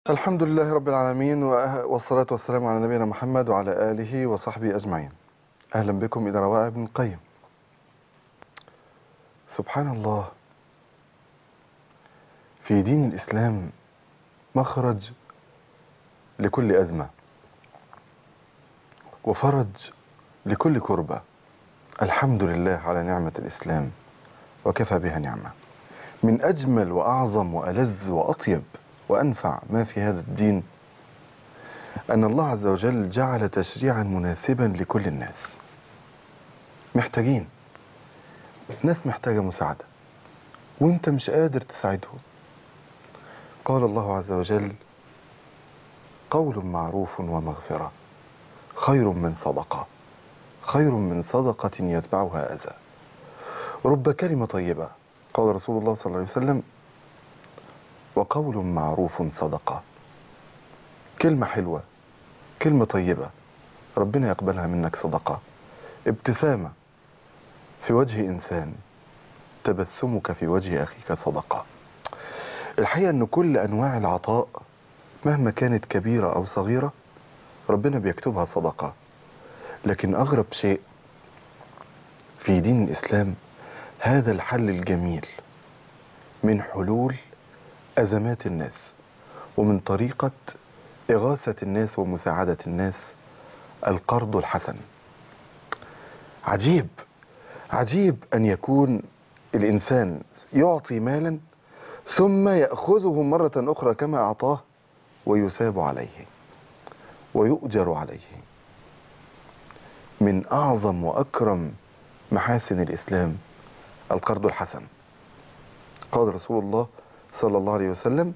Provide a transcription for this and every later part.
الحمد لله رب العالمين وأه- والصلاة والسلام على نبينا محمد وعلى آله وصحبه أجمعين أهلا بكم إلى روائع ابن القيم سبحان الله في دين الإسلام مخرج لكل أزمة وفرج لكل كربة الحمد لله على نعمة الإسلام وكفى بها نعمة من أجمل وأعظم وألذ وأطيب وأنفع ما في هذا الدين أن الله عز وجل جعل تشريعا مناسبا لكل الناس محتاجين ناس محتاجة مساعدة وانت مش قادر تساعدهم قال الله عز وجل قول معروف ومغفرة خير من صدقة خير من صدقة يتبعها أذى رب كلمة طيبة قال رسول الله صلى الله عليه وسلم وقول معروف صدقة كلمة حلوة كلمة طيبة ربنا يقبلها منك صدقة ابتسامة في وجه إنسان تبسمك في وجه أخيك صدقة الحقيقة أن كل أنواع العطاء مهما كانت كبيرة أو صغيرة ربنا بيكتبها صدقة لكن أغرب شيء في دين الإسلام هذا الحل الجميل من حلول أزمات الناس ومن طريقة إغاثة الناس ومساعدة الناس القرض الحسن عجيب عجيب أن يكون الإنسان يعطي مالا ثم يأخذه مرة أخرى كما أعطاه ويساب عليه ويؤجر عليه من أعظم وأكرم محاسن الإسلام القرض الحسن قال رسول الله صلى الله عليه وسلم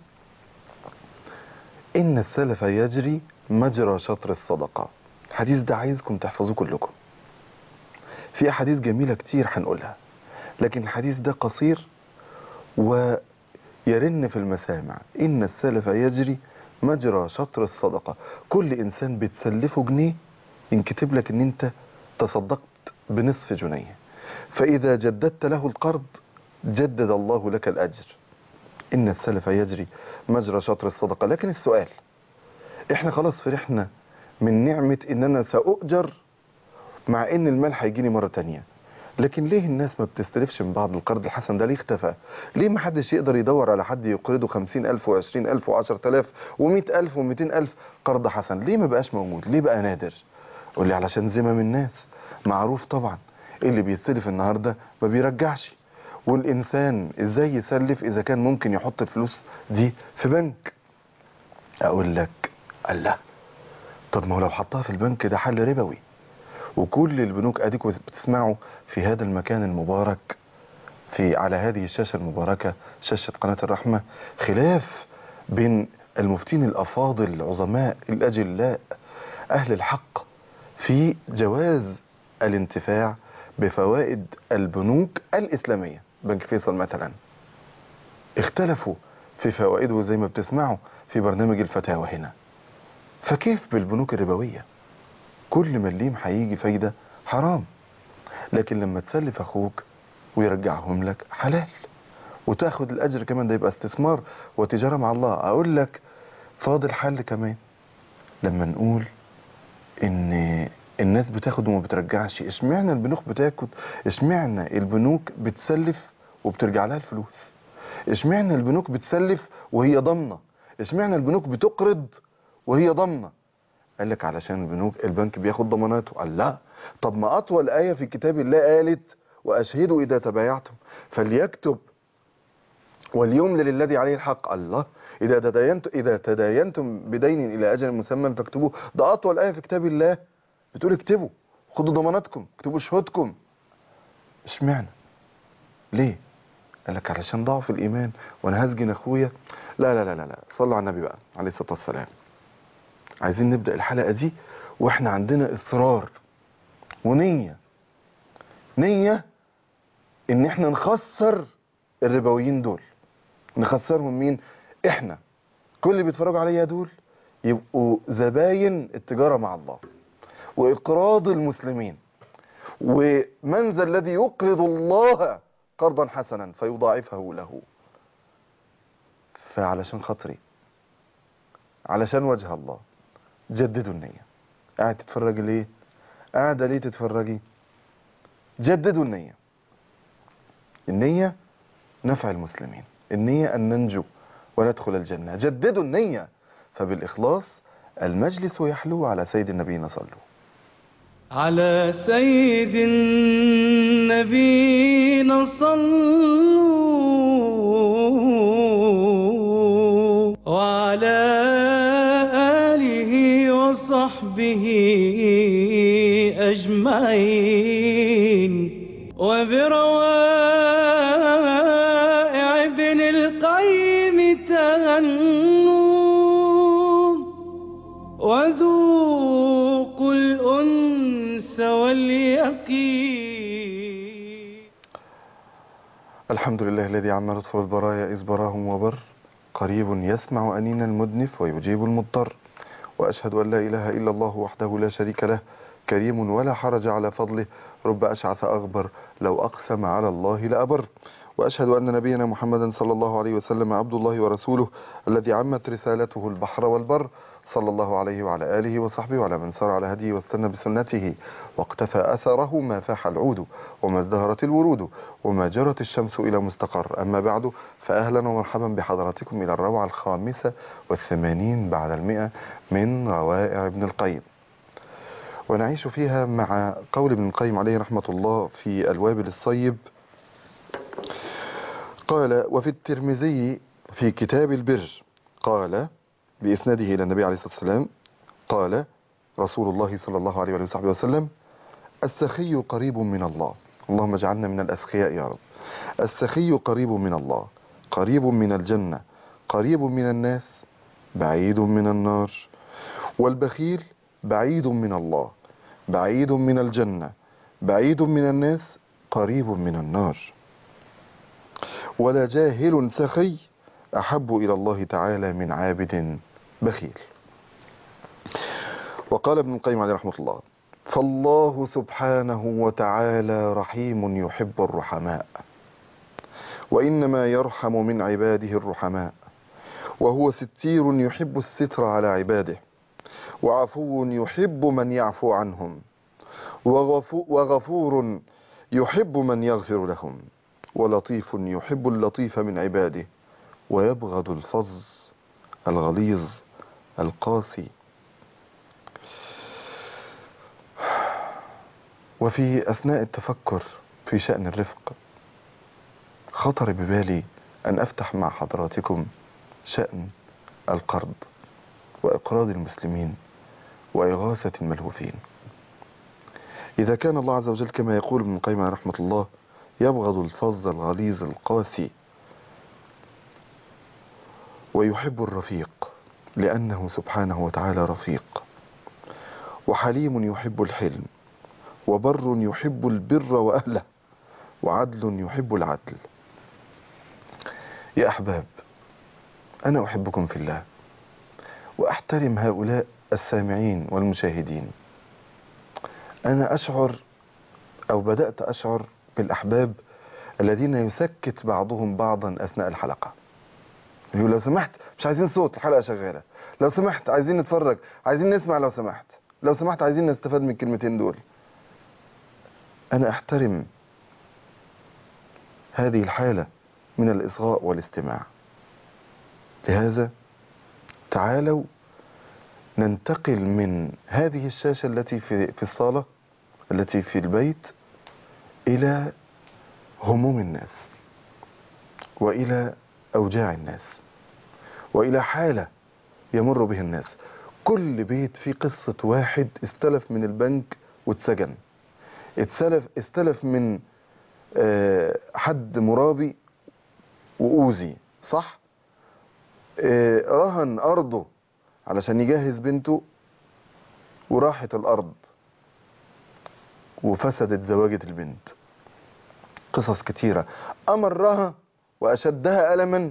إن السلف يجري مجرى شطر الصدقة الحديث ده عايزكم تحفظوه كلكم في أحاديث جميلة كتير هنقولها لكن الحديث ده قصير ويرن في المسامع إن السلف يجري مجرى شطر الصدقة كل إنسان بتسلفه جنيه ينكتب لك إن أنت تصدقت بنصف جنيه فإذا جددت له القرض جدد الله لك الأجر إن السلف يجري مجرى شطر الصدقة لكن السؤال إحنا خلاص فرحنا من نعمة إن أنا سأؤجر مع إن المال هيجيني مرة تانية لكن ليه الناس ما بتستلفش من بعض القرض الحسن ده ليه اختفى ليه ما حدش يقدر يدور على حد يقرضه خمسين ألف وعشرين ألف وعشر تلاف ومئة ألف ومئتين ألف قرض حسن ليه ما بقاش موجود ليه بقى نادر قول لي علشان زمم الناس معروف طبعا اللي بيستلف النهارده ما بيرجعش والإنسان إزاي يسلف إذا كان ممكن يحط الفلوس دي في بنك أقول لك الله طب ما هو لو حطها في البنك ده حل ربوي وكل البنوك أديكوا بتسمعوا في هذا المكان المبارك في على هذه الشاشة المباركة شاشة قناة الرحمة خلاف بين المفتين الأفاضل العظماء الأجلاء أهل الحق في جواز الانتفاع بفوائد البنوك الإسلامية بنك فيصل مثلا اختلفوا في فوائده زي ما بتسمعوا في برنامج الفتاوى هنا فكيف بالبنوك الربوية كل مليم هيجي فايدة حرام لكن لما تسلف أخوك ويرجعهم لك حلال وتاخد الأجر كمان ده يبقى استثمار وتجارة مع الله أقول لك فاضل حل كمان لما نقول ان الناس بتاخد وما بترجعش اشمعنى البنوك بتاخد اشمعنى البنوك بتسلف وبترجع لها الفلوس اشمعنى البنوك بتسلف وهي ضامنه اشمعنى البنوك بتقرض وهي ضامنه قال لك علشان البنوك البنك بياخد ضماناته قال لا طب ما اطول ايه في كتاب الله قالت واشهدوا اذا تبايعتم فليكتب وليملل الذي عليه الحق الله إذا تداينتم إذا تداينتم بدين إلى أجل مسمى فاكتبوه ده أطول آية في كتاب الله بتقول اكتبوا خدوا ضماناتكم اكتبوا شهودكم اشمعنى ليه قال لك علشان ضعف الإيمان وأنا هسجن أخويا لا لا لا لا لا صلوا على النبي بقى عليه الصلاة والسلام عايزين نبدأ الحلقة دي وإحنا عندنا إصرار ونية نية إن إحنا نخسر الربويين دول نخسرهم مين احنا كل اللي بيتفرجوا عليا دول يبقوا زباين التجارة مع الله وإقراض المسلمين ومن ذا الذي يقرض الله قرضا حسنا فيضاعفه له فعلشان خاطري علشان وجه الله جددوا النية قاعد تتفرج ليه قاعدة ليه تتفرجي جددوا النية النية نفع المسلمين النية أن ننجو وندخل الجنة جددوا النية فبالإخلاص المجلس يحلو على سيد النبينا صلوا على سيد النبي صلوا وعلى آله وصحبه أجمعين وبروائع ابن القيم تهنوا وذوقوا الأنس واليقين الحمد لله الذي عم لطف البرايا إذ براهم وبر قريب يسمع أنين المدنف ويجيب المضطر وأشهد أن لا إله إلا الله وحده لا شريك له كريم ولا حرج على فضله رب أشعث أغبر لو أقسم على الله لأبر وأشهد أن نبينا محمدا صلى الله عليه وسلم عبد الله ورسوله الذي عمت رسالته البحر والبر صلى الله عليه وعلى آله وصحبه وعلى من سار على هديه واستنى بسنته واقتفى أثره ما فاح العود وما ازدهرت الورود وما جرت الشمس إلى مستقر أما بعد فأهلا ومرحبا بحضراتكم إلى الروعة الخامسة والثمانين بعد المئة من روائع ابن القيم ونعيش فيها مع قول ابن القيم عليه رحمة الله في الوابل الصيب قال وفي الترمذي في كتاب البر قال بإسناده إلى النبي عليه الصلاة والسلام قال رسول الله صلى الله عليه وصحبه وسلم السخي قريب من الله اللهم اجعلنا من الأسخياء يا رب السخي قريب من الله قريب من الجنة قريب من الناس بعيد من النار والبخيل بعيد من الله بعيد من الجنة بعيد من الناس قريب من النار ولا جاهل سخي أحب إلى الله تعالى من عابد بخيل وقال ابن القيم عليه رحمة الله فالله سبحانه وتعالى رحيم يحب الرحماء وإنما يرحم من عباده الرحماء وهو ستير يحب الستر على عباده وعفو يحب من يعفو عنهم وغفو وغفور يحب من يغفر لهم ولطيف يحب اللطيف من عباده ويبغض الفظ الغليظ القاسي وفي أثناء التفكر في شأن الرفق خطر ببالي أن أفتح مع حضراتكم شأن القرض وإقراض المسلمين وإغاثة الملهوفين إذا كان الله عز وجل كما يقول ابن القيم عليه رحمة الله يبغض الفظ الغليظ القاسي ويحب الرفيق لأنه سبحانه وتعالى رفيق وحليم يحب الحلم وبر يحب البر وأهله وعدل يحب العدل يا أحباب أنا أحبكم في الله وأحترم هؤلاء السامعين والمشاهدين أنا أشعر أو بدأت أشعر بالأحباب الذين يسكت بعضهم بعضا أثناء الحلقة يقول لو سمحت مش عايزين صوت الحلقة شغالة لو سمحت عايزين نتفرج عايزين نسمع لو سمحت لو سمحت عايزين نستفاد من الكلمتين دول أنا أحترم هذه الحالة من الإصغاء والاستماع لهذا تعالوا ننتقل من هذه الشاشة التي في, في الصالة التي في البيت إلى هموم الناس وإلى أوجاع الناس وإلى حالة يمر به الناس كل بيت فيه قصة واحد استلف من البنك واتسجن اتسلف استلف من آه، حد مرابي وأوذي صح آه، رهن أرضه علشان يجهز بنته وراحت الأرض وفسدت زواجة البنت قصص كتيرة أمرها وأشدها ألما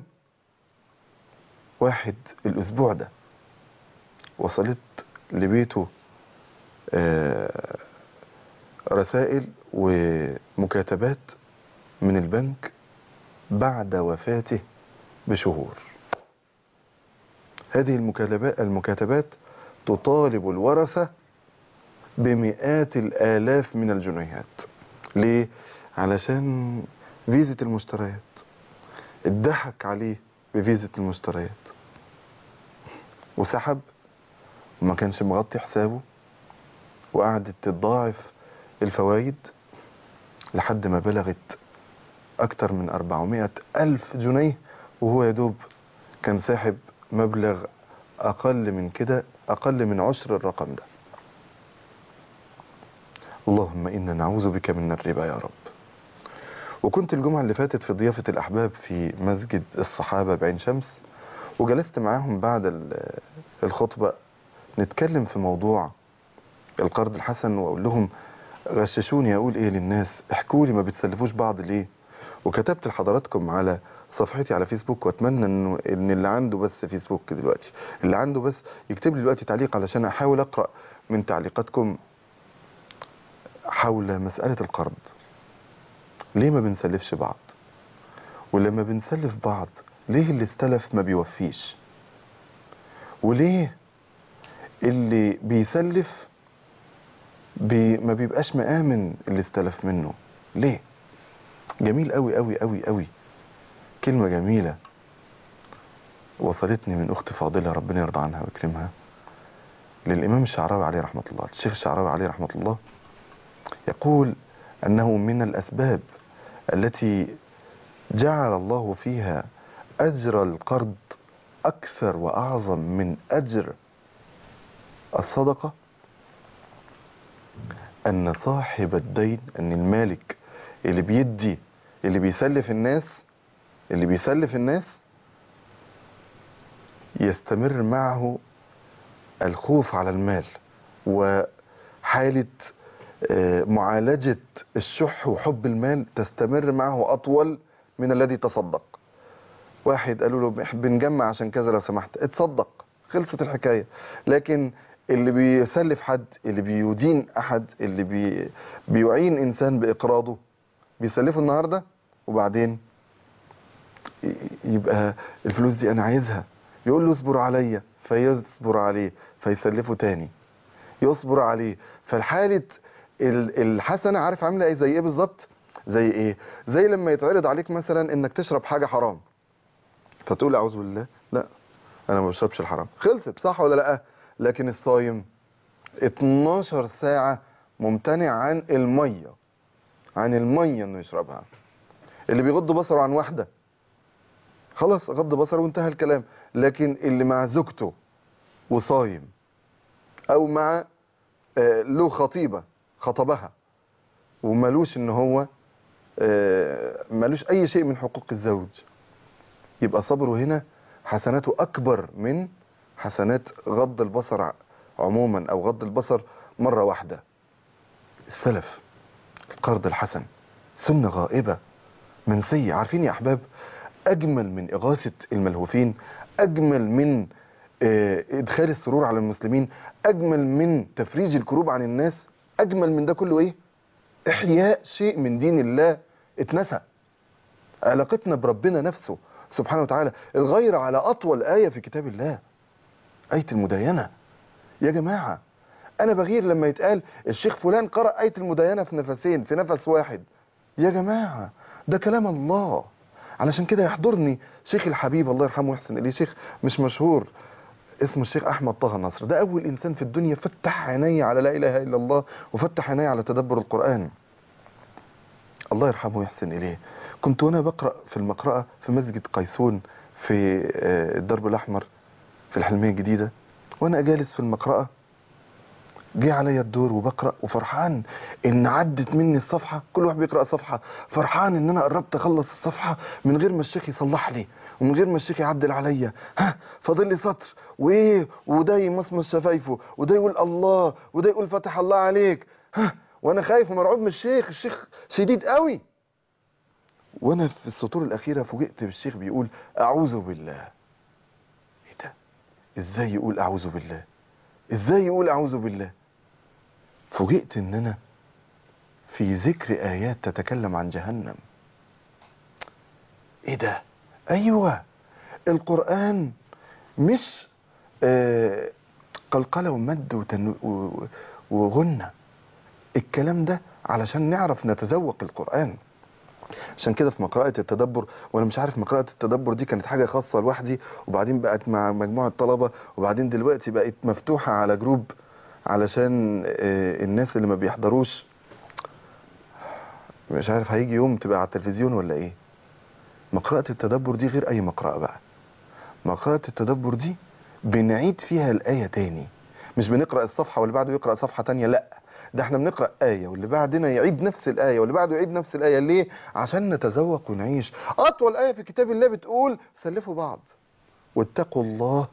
واحد الأسبوع ده وصلت لبيته آه، رسائل ومكاتبات من البنك بعد وفاته بشهور هذه المكاتبات المكاتبات تطالب الورثة بمئات الآلاف من الجنيهات ليه؟ علشان فيزة المشتريات اتضحك عليه بفيزة المشتريات وسحب وما كانش مغطي حسابه وقعدت تتضاعف الفوائد لحد ما بلغت أكتر من 400 ألف جنيه وهو يدوب كان ساحب مبلغ أقل من كده أقل من عشر الرقم ده اللهم إنا نعوذ بك من الربا يا رب وكنت الجمعة اللي فاتت في ضيافة الأحباب في مسجد الصحابة بعين شمس وجلست معاهم بعد ال- الخطبة نتكلم في موضوع القرض الحسن وأقول لهم غششوني أقول إيه للناس احكوا لي ما بتسلفوش بعض ليه وكتبت لحضراتكم على صفحتي على فيسبوك واتمنى انه ان اللي عنده بس فيسبوك دلوقتي اللي عنده بس يكتب لي دلوقتي تعليق علشان احاول اقرا من تعليقاتكم حول مسألة القرض ليه ما بنسلفش بعض ولما بنسلف بعض ليه اللي استلف ما بيوفيش وليه اللي بيسلف بي ما بيبقاش مآمن اللي استلف منه ليه جميل قوي قوي قوي قوي كلمة جميلة وصلتني من أخت فاضلة ربنا يرضى عنها ويكرمها للإمام الشعراوي عليه رحمة الله الشيخ الشعراوي عليه رحمة الله يقول أنه من الأسباب التي جعل الله فيها أجر القرض أكثر وأعظم من أجر الصدقة أن صاحب الدين أن المالك اللي بيدي اللي بيسلف الناس اللي بيسلف الناس يستمر معه الخوف على المال وحالة آه، معالجة الشح وحب المال تستمر معه أطول من الذي تصدق واحد قالوا له "إح- بنجمع عشان كذا لو سمحت اتصدق خلصت الحكاية لكن اللي بيسلف حد اللي بيدين أحد اللي بي بيعين إنسان بإقراضه بيسلفه النهاردة وبعدين ي- يبقى الفلوس دي أنا عايزها يقول له اصبر عليا فيصبر عليه فيسلفه تاني يصبر عليه فالحالة ال- الحسنة عارف عاملة ايه زي ايه بالظبط زي ايه زي لما يتعرض عليك مثلا انك تشرب حاجة حرام فتقول اعوذ بالله لا انا ما بشربش الحرام خلصت صح ولا لا لكن الصايم 12 ساعة ممتنع عن المية عن المية انه يشربها اللي بيغض بصره عن واحدة خلاص غض بصره وانتهى الكلام لكن اللي مع زوجته وصايم او مع آه، له خطيبة خطبها ومالوش ان هو آه، مالوش اي شيء من حقوق الزوج يبقى صبره هنا حسناته اكبر من حسنات غض البصر ع- عموما او غض البصر مرة واحدة السلف القرض الحسن سنة غائبة منسية عارفين يا احباب اجمل من اغاثة الملهوفين اجمل من آه، ادخال السرور على المسلمين اجمل من تفريج الكروب عن الناس اجمل من ده كله ايه احياء شيء من دين الله اتنسى علاقتنا بربنا نفسه سبحانه وتعالى الغير على اطول ايه في كتاب الله ايه المداينه يا جماعه انا بغير لما يتقال الشيخ فلان قرأ ايه المداينه في نفسين في نفس واحد يا جماعه ده كلام الله علشان كده يحضرني شيخ الحبيب الله يرحمه ويحسن اليه شيخ مش مشهور اسمه الشيخ احمد طه نصر ده اول انسان في الدنيا فتح عيني على لا اله الا الله وفتح عيني على تدبر القران الله يرحمه ويحسن اليه كنت وانا بقرا في المقرأة في مسجد قيسون في آه، الدرب الاحمر في الحلميه الجديده وانا جالس في المقرأة جه عليا الدور وبقرا وفرحان ان عدت مني الصفحه كل واحد بيقرا صفحه فرحان ان انا قربت اخلص الصفحه من غير ما الشيخ يصلح لي ومن غير ما الشيخ يعدل عليا ها فاضل لي سطر وايه وده يمصمص شفايفه وده يقول الله وده يقول فتح الله عليك ها وانا خايف ومرعوب من الشيخ الشيخ شديد قوي وانا في السطور الاخيره فوجئت بالشيخ بيقول اعوذ بالله ايه ده ازاي يقول اعوذ بالله ازاي يقول اعوذ بالله فوجئت ان انا في ذكر ايات تتكلم عن جهنم ايه ده ايوه القران مش آه، قلقلة ومد وتن... و- وغنى الكلام ده علشان نعرف نتذوق القرآن عشان كده في مقرأة التدبر وانا مش عارف مقرأة التدبر دي كانت حاجة خاصة لوحدي وبعدين بقت مع مجموعة طلبة وبعدين دلوقتي بقت مفتوحة على جروب علشان آه، الناس اللي ما بيحضروش مش عارف هيجي يوم تبقى على التلفزيون ولا ايه مقرأة التدبر دي غير اي مقرأة بقى مقرأة التدبر دي بنعيد فيها الآية تاني مش بنقرأ الصفحة واللي بعده يقرأ صفحة تانية لا ده احنا بنقرأ آية واللي بعدنا يعيد نفس الآية واللي بعده يعيد نفس الآية ليه؟ عشان نتذوق ونعيش أطول آية في كتاب الله بتقول سلفوا بعض واتقوا الله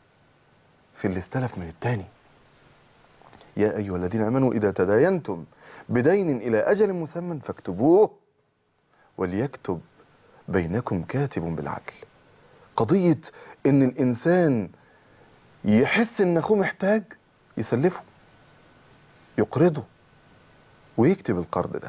في اللي استلف من التاني يا أيها الذين آمنوا إذا تداينتم بدين إلى أجل مسمى فاكتبوه وليكتب بينكم كاتب بالعدل قضية ان الانسان يحس ان اخوه محتاج يسلفه يقرضه ويكتب القرض ده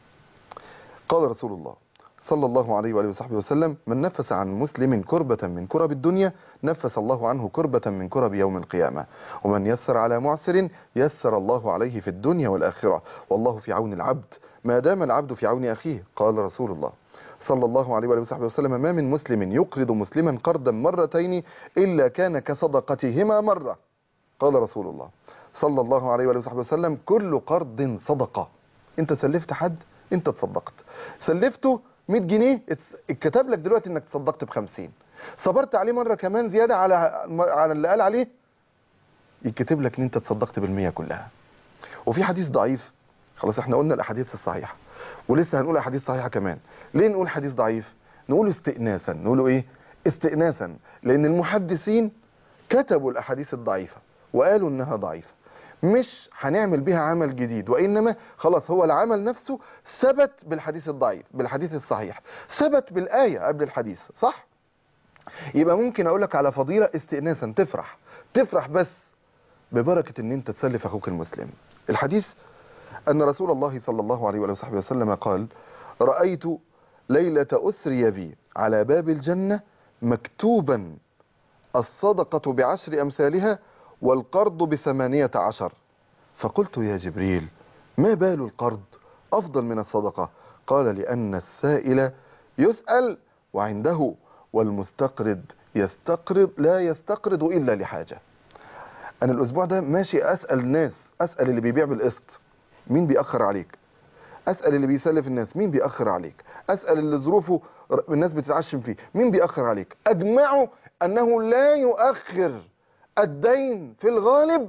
قال رسول الله صلى الله عليه وآله وصحبه وسلم من نفس عن مسلم كربة من كرب الدنيا نفس الله عنه كربة من كرب يوم القيامة ومن يسر على معسر يسر الله عليه في الدنيا والآخرة والله في عون العبد ما دام العبد في عون أخيه قال رسول الله صلى الله عليه وآله وصحبه وسلم ما من مسلم يقرض مسلما قرضا مرتين إلا كان كصدقتهما مرة قال رسول الله صلى الله عليه وآله وصحبه وسلم كل قرض صدقة انت سلفت حد انت تصدقت سلفته 100 جنيه اتس- اتكتب لك دلوقتي انك تصدقت ب 50 صبرت عليه مرة كمان زيادة على على اللي قال عليه يتكتب لك ان انت تصدقت بالمية كلها وفي حديث ضعيف خلاص احنا قلنا الاحاديث الصحيحة ولسه هنقول احاديث صحيحة كمان ليه نقول حديث ضعيف نقوله استئناسا نقوله ايه استئناسا لان المحدثين كتبوا الاحاديث الضعيفة وقالوا انها ضعيفة مش هنعمل بها عمل جديد وانما خلاص هو العمل نفسه ثبت بالحديث الضعيف بالحديث الصحيح ثبت بالايه قبل الحديث صح يبقى ممكن اقول لك على فضيله استئناسا تفرح تفرح بس ببركه ان انت تسلف اخوك المسلم الحديث ان رسول الله صلى الله عليه وآله وصحبه وسلم قال رايت ليله اسري بي على باب الجنه مكتوبا الصدقه بعشر امثالها والقرض بثمانية عشر فقلت يا جبريل ما بال القرض أفضل من الصدقة قال لأن السائل يسأل وعنده والمستقرض يستقرض لا يستقرض إلا لحاجة أنا الأسبوع ده ماشي أسأل الناس أسأل اللي بيبيع بالقسط مين بيأخر عليك أسأل اللي بيسلف الناس مين بيأخر عليك أسأل اللي ظروفه ر- الناس بتتعشم فيه مين بيأخر عليك أجمعوا أنه لا يؤخر الدين في الغالب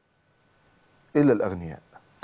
إلا الأغنياء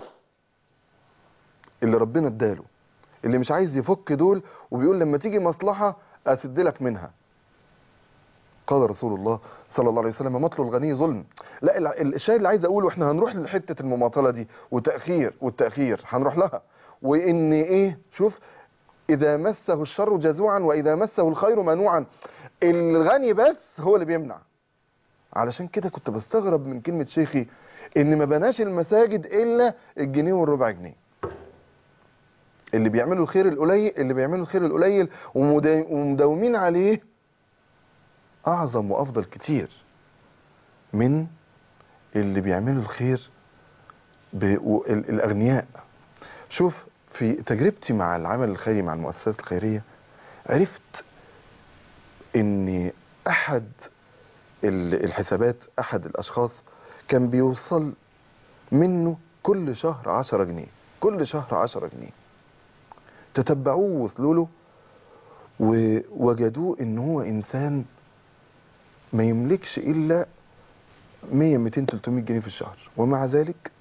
اللي ربنا اداله اللي مش عايز يفك دول وبيقول لما تيجي مصلحة أسد لك منها قال رسول الله صلى الله عليه وسلم مطل الغني ظلم لا الع- الشيء اللي عايز اقوله احنا هنروح لحته المماطله دي وتاخير والتاخير هنروح لها وان ايه شوف اذا مسه الشر جزوعا واذا مسه الخير منوعا الغني بس هو اللي بيمنع علشان كده كنت بستغرب من كلمه شيخي ان ما بناش المساجد الا الجنيه والربع جنيه اللي بيعملوا الخير القليل اللي بيعملوا الخير القليل ومدا- ومداومين عليه اعظم وافضل كتير من اللي بيعملوا الخير ب- و- ال- الاغنياء شوف في تجربتي مع العمل الخيري مع المؤسسات الخيريه عرفت ان احد ال- الحسابات احد الاشخاص كان بيوصل منه كل شهر عشرة جنيه كل شهر عشرة جنيه تتبعوه ووصلوا له ووجدوه ان هو انسان ما يملكش الا 100 200 300 جنيه في الشهر ومع ذلك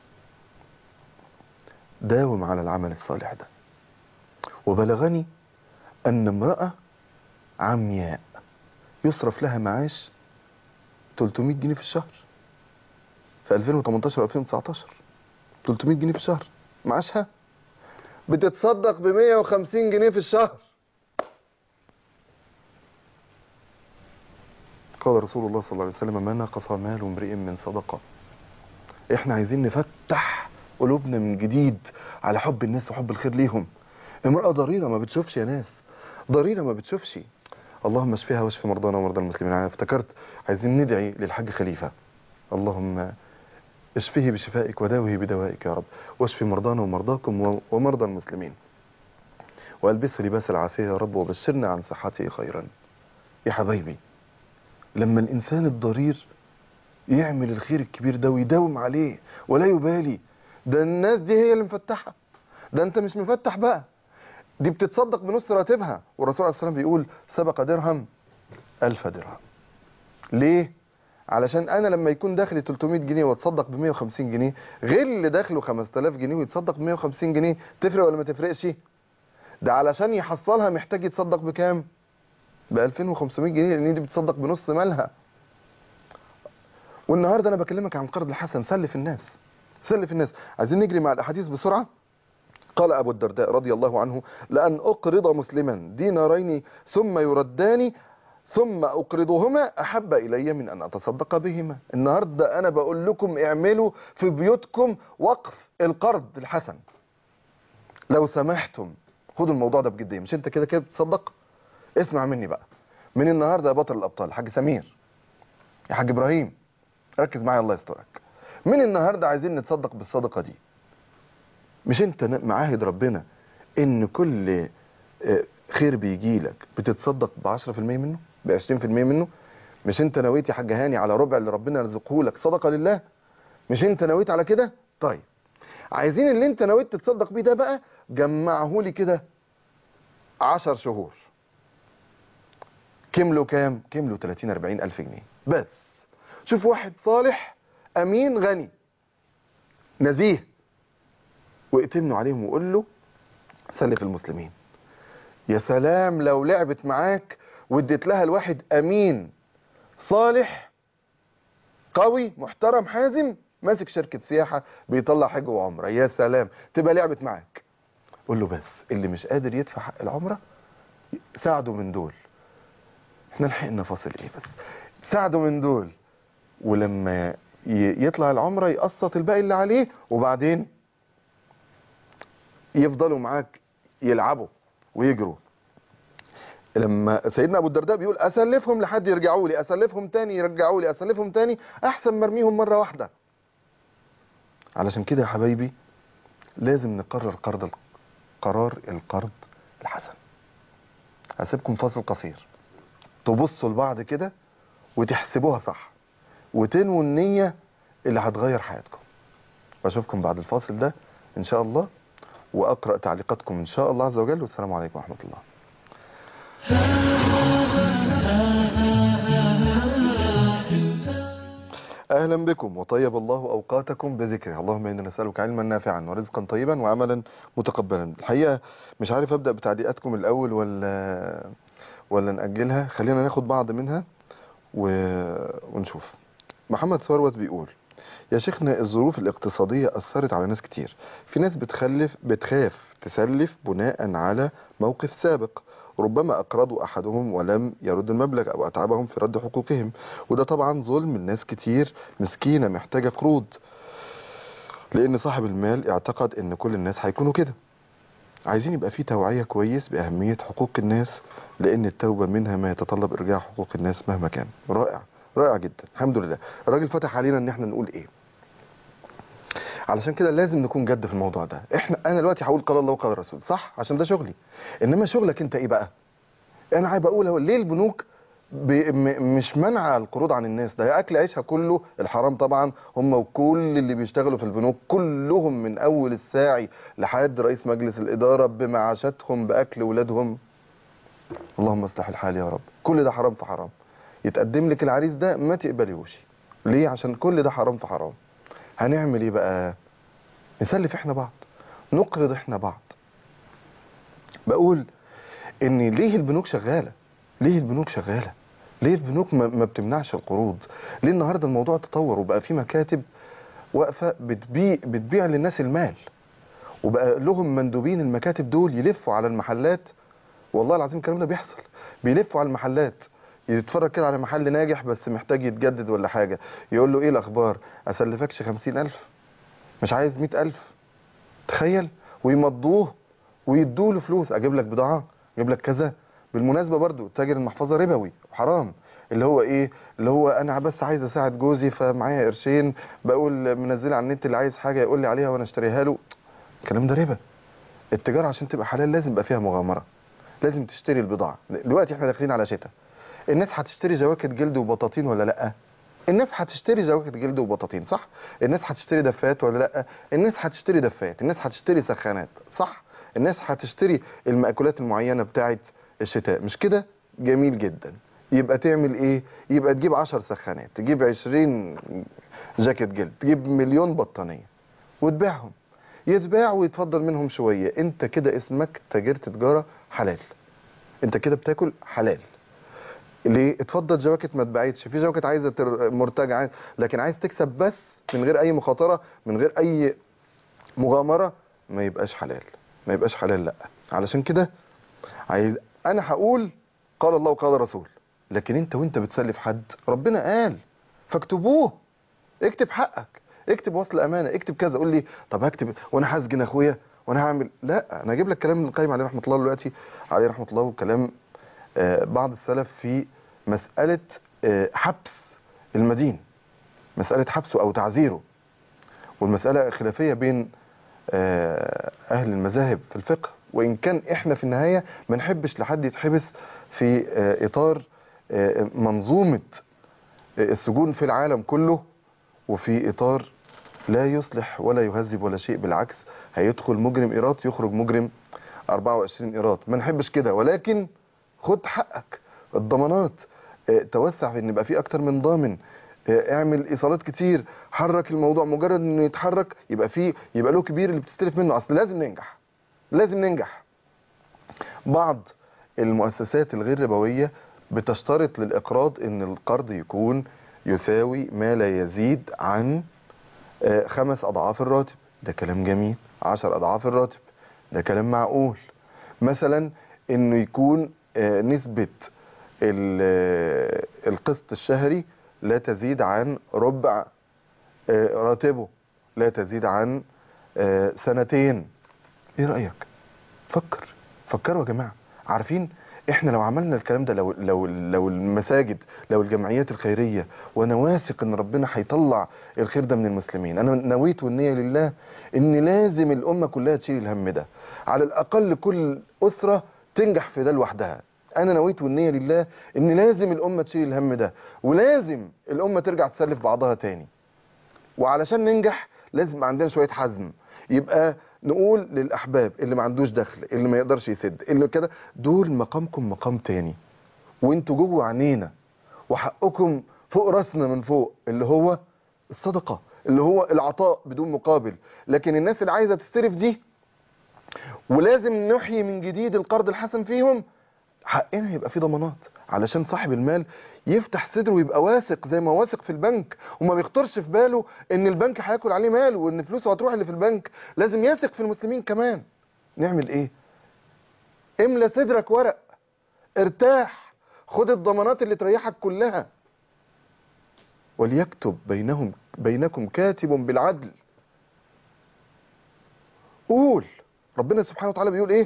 داوم على العمل الصالح ده وبلغني ان امرأة عمياء يصرف لها معاش 300 جنيه في الشهر في 2018 2019 300 جنيه في الشهر معاشها بتتصدق ب 150 جنيه في الشهر قال رسول الله صلى الله عليه وسلم ما نقص مال امرئ من صدقه احنا عايزين نفتح قلوبنا من جديد على حب الناس وحب الخير ليهم امرأة ضريرة ما بتشوفش يا ناس ضريرة ما بتشوفش اللهم اشفيها واشف مرضانا ومرضى المسلمين انا افتكرت عايزين ندعي للحاج خليفه اللهم اشفه بشفائك وداوه بدوائك يا رب واشف مرضانا ومرضاكم و- ومرضى المسلمين والبسه لباس العافيه يا رب وبشرنا عن صحته خيرا يا حبايبي لما الانسان الضرير يعمل الخير الكبير ده ويداوم عليه ولا يبالي ده الناس دي هي اللي مفتحه ده انت مش مفتح بقى دي بتتصدق بنص راتبها والرسول عليه السلام بيقول سبق درهم ألف درهم ليه علشان انا لما يكون داخلي 300 جنيه واتصدق ب 150 جنيه غير اللي داخله 5000 جنيه ويتصدق ب 150 جنيه تفرق ولا ما تفرقش ده علشان يحصلها محتاج يتصدق بكام ب 2500 جنيه لان دي بتصدق بنص مالها والنهارده انا بكلمك عن قرض الحسن سلف الناس سلف الناس عايزين نجري مع الاحاديث بسرعه قال أبو الدرداء رضي الله عنه لأن أقرض مسلما دينارين ثم يردان ثم أقرضهما أحب إلي من أن أتصدق بهما النهاردة أنا بقول لكم اعملوا في بيوتكم وقف القرض الحسن لو سمحتم خدوا الموضوع ده بجدية مش انت كده كده بتصدق اسمع مني بقى من النهاردة يا بطل الأبطال حاج سمير يا حاج إبراهيم ركز معايا الله يسترك من النهاردة عايزين نتصدق بالصدقة دي مش انت ن- معاهد ربنا ان كل آه، خير بيجي لك بتتصدق ب 10% منه ب 20% منه مش انت نويت يا حاج هاني على ربع اللي ربنا يرزقه لك صدقه لله مش انت نويت على كده طيب عايزين اللي انت نويت تتصدق بيه ده بقى جمعه لي كده 10 شهور كملوا كام كملوا 30 40 الف جنيه بس شوف واحد صالح امين غني نزيه وائتمنوا عليهم وقول له سلف المسلمين يا سلام لو لعبت معاك واديت لها الواحد امين صالح قوي محترم حازم ماسك شركة سياحة بيطلع حج وعمرة يا سلام تبقى لعبت معاك قول له بس اللي مش قادر يدفع حق العمرة ساعده من دول احنا لحقنا فاصل ايه بس ساعده من دول ولما ي- يطلع العمرة يقسط الباقي اللي عليه وبعدين يفضلوا معاك يلعبوا ويجروا لما سيدنا ابو الدرداء بيقول اسلفهم لحد يرجعوا لي اسلفهم تاني يرجعوا لي اسلفهم تاني احسن مرميهم مره واحده علشان كده يا حبايبي لازم نقرر قرض قرار القرض الحسن هسيبكم فاصل قصير تبصوا لبعض كده وتحسبوها صح وتنووا النية اللي هتغير حياتكم واشوفكم بعد الفاصل ده ان شاء الله واقرا تعليقاتكم ان شاء الله عز وجل والسلام عليكم ورحمه الله اهلا بكم وطيب الله اوقاتكم بذكره اللهم انا نسالك علما نافعا ورزقا طيبا وعملا متقبلا الحقيقه مش عارف ابدا بتعليقاتكم الاول ولا ولا ناجلها خلينا ناخد بعض منها و... ونشوف محمد ثروت بيقول يا شيخنا الظروف الاقتصادية أثرت على ناس كتير في ناس بتخلف بتخاف تسلف بناء على موقف سابق ربما أقرضوا أحدهم ولم يرد المبلغ أو أتعبهم في رد حقوقهم وده طبعا ظلم الناس كتير مسكينة محتاجة قروض لأن صاحب المال اعتقد أن كل الناس هيكونوا كده عايزين يبقى في توعية كويس بأهمية حقوق الناس لأن التوبة منها ما يتطلب إرجاع حقوق الناس مهما كان رائع رائع جدا الحمد لله الراجل فتح علينا ان احنا نقول ايه علشان كده لازم نكون جد في الموضوع ده احنا انا دلوقتي هقول قال الله وقال الرسول صح عشان ده شغلي انما شغلك انت ايه بقى انا عايز بقول هو ليه البنوك ب... م... مش منع القروض عن الناس ده اكل عيشها كله الحرام طبعا هم وكل اللي بيشتغلوا في البنوك كلهم من اول الساعي لحد رئيس مجلس الاداره بمعاشاتهم باكل ولادهم اللهم اصلح الحال يا رب كل ده حرام في حرام يتقدم لك العريس ده ما تقبليهوش ليه عشان كل ده حرام في حرام هنعمل ايه بقى نسلف احنا بعض نقرض احنا بعض بقول ان ليه البنوك شغاله ليه البنوك شغاله ليه البنوك ما ما بتمنعش القروض ليه النهارده الموضوع تطور وبقى في مكاتب واقفه بتبيع بتبيع للناس المال وبقى لهم مندوبين المكاتب دول يلفوا على المحلات والله العظيم الكلام ده بيحصل بيلفوا على المحلات يتفرج كده على محل ناجح بس محتاج يتجدد ولا حاجة يقول له ايه الاخبار اسلفكش خمسين الف مش عايز مئة الف تخيل ويمضوه ويدوا له فلوس اجيب لك بضاعة اجيب لك كذا بالمناسبه برضو تاجر المحفظه ربوي وحرام اللي هو ايه اللي هو انا بس عايز اساعد جوزي فمعايا قرشين بقول منزله على النت اللي عايز حاجه يقول لي عليها وانا اشتريها له الكلام ده ربا التجاره عشان تبقى حلال لازم يبقى فيها مغامره لازم تشتري البضاعه دلوقتي احنا داخلين على شتاء الناس هتشتري جواكت جلد وبطاطين ولا لا الناس هتشتري جواكت جلد وبطاطين صح الناس هتشتري دفات ولا لا الناس هتشتري دفات الناس هتشتري سخانات صح الناس هتشتري المأكولات المعينة بتاعت الشتاء مش كده جميل جدا يبقى تعمل ايه يبقى تجيب 10 سخانات تجيب 20 جاكيت جلد تجيب مليون بطانية وتبيعهم يتباع ويتفضل منهم شوية انت كده اسمك تاجر تجارة حلال انت كده بتاكل حلال ليه اتفضل جواكت ما اتباعتش في جواكت عايزه تر... مرتجع عايز... لكن عايز تكسب بس من غير اي مخاطره من غير اي مغامره ما يبقاش حلال ما يبقاش حلال لا علشان كده عايز انا هقول قال الله وقال الرسول لكن انت وانت بتسلف حد ربنا قال فاكتبوه اكتب حقك اكتب وصل امانه اكتب كذا قول لي طب هكتب وانا هسجن اخويا وانا هعمل لا انا اجيب لك كلام ابن القيم عليه رحمه الله دلوقتي عليه رحمه الله وكلام آه، بعض السلف في مسألة آه، حبس المدين مسألة حبسه أو تعزيره والمسألة خلافية بين آه، أهل المذاهب في الفقه وإن كان إحنا في النهاية ما نحبش لحد يتحبس في آه، إطار آه، منظومة آه، السجون في العالم كله وفي إطار لا يصلح ولا يهذب ولا شيء بالعكس هيدخل مجرم إيراد يخرج مجرم 24 إيراد ما نحبش كده ولكن خد حقك الضمانات آه، توسع في ان يبقى في اكتر من ضامن آه، اعمل ايصالات كتير حرك الموضوع مجرد انه يتحرك يبقى فيه يبقى له كبير اللي بتستلف منه اصل لازم ننجح لازم ننجح بعض المؤسسات الغير ربويه بتشترط للاقراض ان القرض يكون يساوي ما لا يزيد عن آه، خمس اضعاف الراتب ده كلام جميل عشر اضعاف الراتب ده كلام معقول مثلا انه يكون آه، نسبة ال- آه، القسط الشهري لا تزيد عن ربع آه، راتبه لا تزيد عن آه، سنتين ايه رأيك فكر فكروا يا جماعة عارفين احنا لو عملنا الكلام ده لو لو لو المساجد لو الجمعيات الخيريه وانا واثق ان ربنا هيطلع الخير ده من المسلمين انا نويت والنيه لله ان لازم الامه كلها تشيل الهم ده على الاقل كل اسره تنجح في ده لوحدها انا نويت والنيه لله ان لازم الامه تشيل الهم ده ولازم الامه ترجع تسلف بعضها تاني وعلشان ننجح لازم يبقى عندنا شويه حزم يبقى نقول للاحباب اللي ما عندوش دخل اللي ما يقدرش يسد اللي كده دول مقامكم مقام تاني وانتوا جوه عينينا وحقكم فوق راسنا من فوق اللي هو الصدقه اللي هو العطاء بدون مقابل لكن الناس اللي عايزه تستلف دي ولازم نحيي من جديد القرض الحسن فيهم حقنا يبقى في ضمانات علشان صاحب المال يفتح صدره ويبقى واثق زي ما واثق في البنك وما بيخطرش في باله ان البنك هياكل عليه مال وان فلوسه هتروح اللي في البنك لازم يثق في المسلمين كمان نعمل ايه املى صدرك ورق ارتاح خد الضمانات اللي تريحك كلها وليكتب بينهم بينكم كاتب بالعدل قول ربنا سبحانه وتعالى بيقول ايه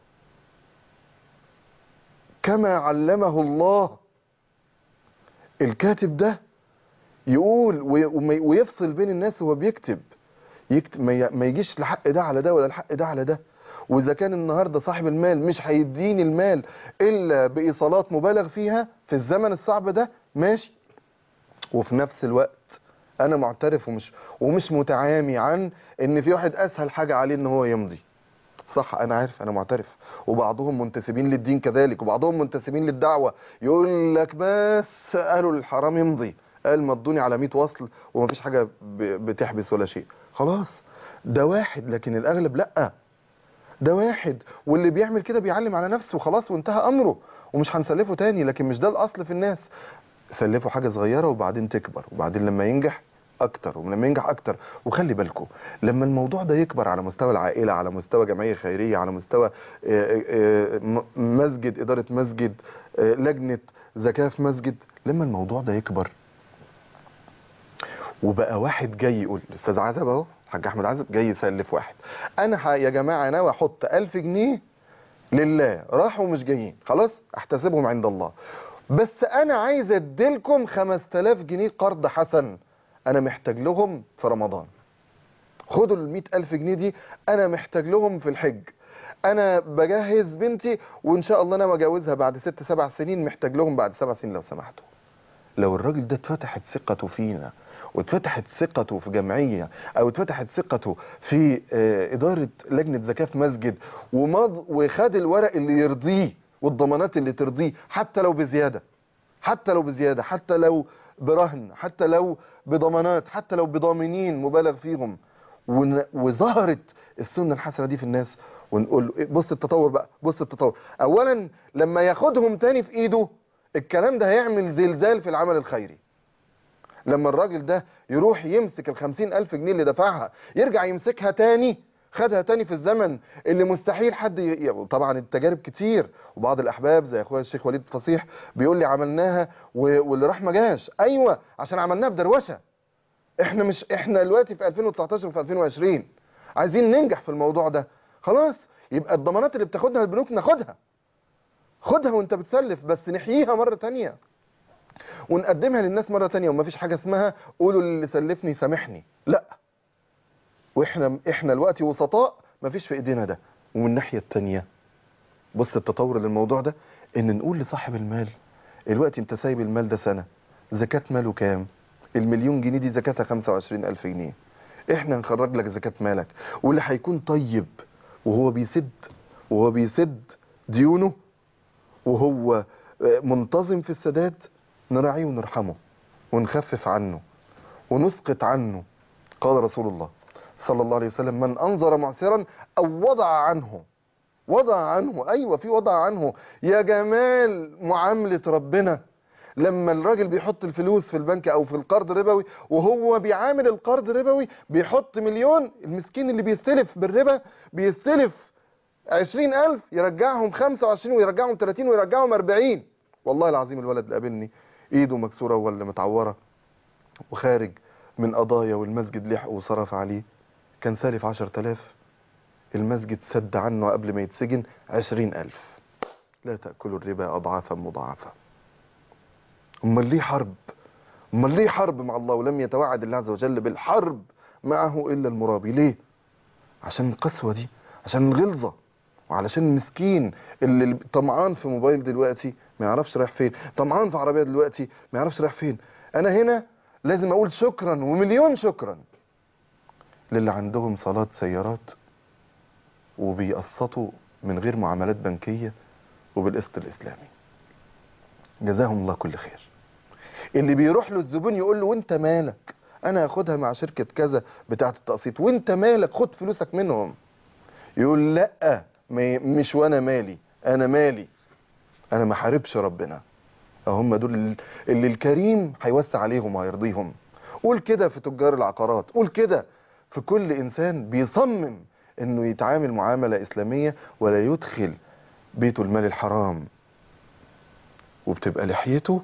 كما علمه الله الكاتب ده يقول وي- وما- ويفصل بين الناس وهو بيكتب يكتب ما ي- ما يجيش الحق ده على ده ولا الحق ده على ده واذا كان النهارده صاحب المال مش هيديني المال الا بايصالات مبالغ فيها في الزمن الصعب ده ماشي وفي نفس الوقت انا معترف ومش ومش متعامي عن ان في واحد اسهل حاجه عليه ان هو يمضي صح انا عارف انا معترف وبعضهم منتسبين للدين كذلك وبعضهم منتسبين للدعوه يقول لك بس قالوا للحرام يمضي قال مضوني على 100 وصل ومفيش حاجه ب- بتحبس ولا شيء خلاص ده واحد لكن الاغلب لا ده واحد واللي بيعمل كده بيعلم على نفسه خلاص وانتهى امره ومش هنسلفه تاني لكن مش ده الاصل في الناس سلفه حاجه صغيره وبعدين تكبر وبعدين لما ينجح اكتر ولما ينجح اكتر وخلي بالكم لما الموضوع ده يكبر على مستوى العائله على مستوى جمعيه خيريه على مستوى آه، آه، م- مسجد اداره مسجد آه، لجنه زكاه في مسجد لما الموضوع ده يكبر وبقى واحد جاي يقول الاستاذ عزب اهو الحاج احمد عزب جاي يسلف واحد انا ح- يا جماعه ناوي احط 1000 جنيه لله راحوا مش جايين خلاص احتسبهم عند الله بس انا عايز اديلكم 5000 جنيه قرض حسن انا محتاج لهم في رمضان خدوا ال 100000 جنيه دي انا محتاج لهم في الحج انا بجهز بنتي وان شاء الله انا بجوزها بعد ست سبع سنين محتاج لهم بعد سبع سنين لو سمحتوا لو الراجل ده اتفتحت ثقته فينا واتفتحت ثقته في جمعية او اتفتحت ثقته في آه، ادارة لجنة زكاة في مسجد ومض وخد الورق اللي يرضيه والضمانات اللي ترضيه حتى لو بزيادة حتى لو بزيادة حتى لو برهن حتى لو بضمانات حتى لو بضامنين مبالغ فيهم ون- وظهرت السنة الحسنة دي في الناس ونقول له إيه، بص التطور بقى بص التطور اولا لما ياخدهم تاني في ايده الكلام ده هيعمل زلزال في العمل الخيري لما الراجل ده يروح يمسك الخمسين ألف جنيه اللي دفعها يرجع يمسكها تاني خدها تاني في الزمن اللي مستحيل حد ي... ي- طبعا التجارب كتير وبعض الأحباب زي أخويا الشيخ وليد فصيح بيقول لي عملناها و... واللي راح ما جاش أيوة عشان عملناها بدروشة احنا مش احنا دلوقتي في 2019 وفي 2020 عايزين ننجح في الموضوع ده خلاص يبقى الضمانات اللي بتاخدها البنوك ناخدها خدها وانت بتسلف بس نحييها مرة تانية ونقدمها للناس مرة تانية ومفيش حاجة اسمها قولوا للي سلفني سامحني لا واحنا احنا الوقت وسطاء مفيش في ايدينا ده ومن الناحية التانية بص التطور للموضوع ده ان نقول لصاحب المال الوقت انت سايب المال ده سنة زكاة ماله كام المليون جنيه دي زكاتها 25 ألف جنيه احنا نخرج لك زكاة مالك واللي هيكون طيب وهو بيسد وهو بيسد ديونه وهو منتظم في السداد نراعيه ونرحمه ونخفف عنه ونسقط عنه قال رسول الله صلى الله عليه وسلم من أنظر معسرا أو وضع عنه وضع عنه أيوة في وضع عنه يا جمال معاملة ربنا لما الراجل بيحط الفلوس في البنك أو في القرض ربوي وهو بيعامل القرض ربوي بيحط مليون المسكين اللي بيستلف بالربا بيستلف عشرين ألف يرجعهم خمسة وعشرين ويرجعهم تلاتين ويرجعهم أربعين والله العظيم الولد اللي قابلني ايده مكسورة ولا متعورة وخارج من قضايا والمسجد لحق وصرف عليه كان سالف عشر تلاف المسجد سد عنه قبل ما يتسجن عشرين ألف لا تأكلوا الربا أضعافا مضاعفة أمال ليه حرب أمال ليه حرب مع الله ولم يتوعد الله عز وجل بالحرب معه إلا المرابي ليه عشان القسوة دي عشان الغلظة وعلشان المسكين اللي طمعان في موبايل دلوقتي ما يعرفش رايح فين طمعان في عربية دلوقتي ما يعرفش رايح فين انا هنا لازم اقول شكرا ومليون شكرا للي عندهم صلاة سيارات وبيقسطوا من غير معاملات بنكية وبالقسط الاسلامي جزاهم الله كل خير اللي بيروح له الزبون يقول له وانت مالك انا هاخدها مع شركة كذا بتاعة التقسيط وانت مالك خد فلوسك منهم يقول لا ما ي- مش وانا مالي انا مالي انا ما حاربش ربنا هم دول ال- اللي الكريم هيوسع عليهم وهيرضيهم قول كده في تجار العقارات قول كده في كل انسان بيصمم انه يتعامل معاملة اسلامية ولا يدخل بيته المال الحرام وبتبقى لحيته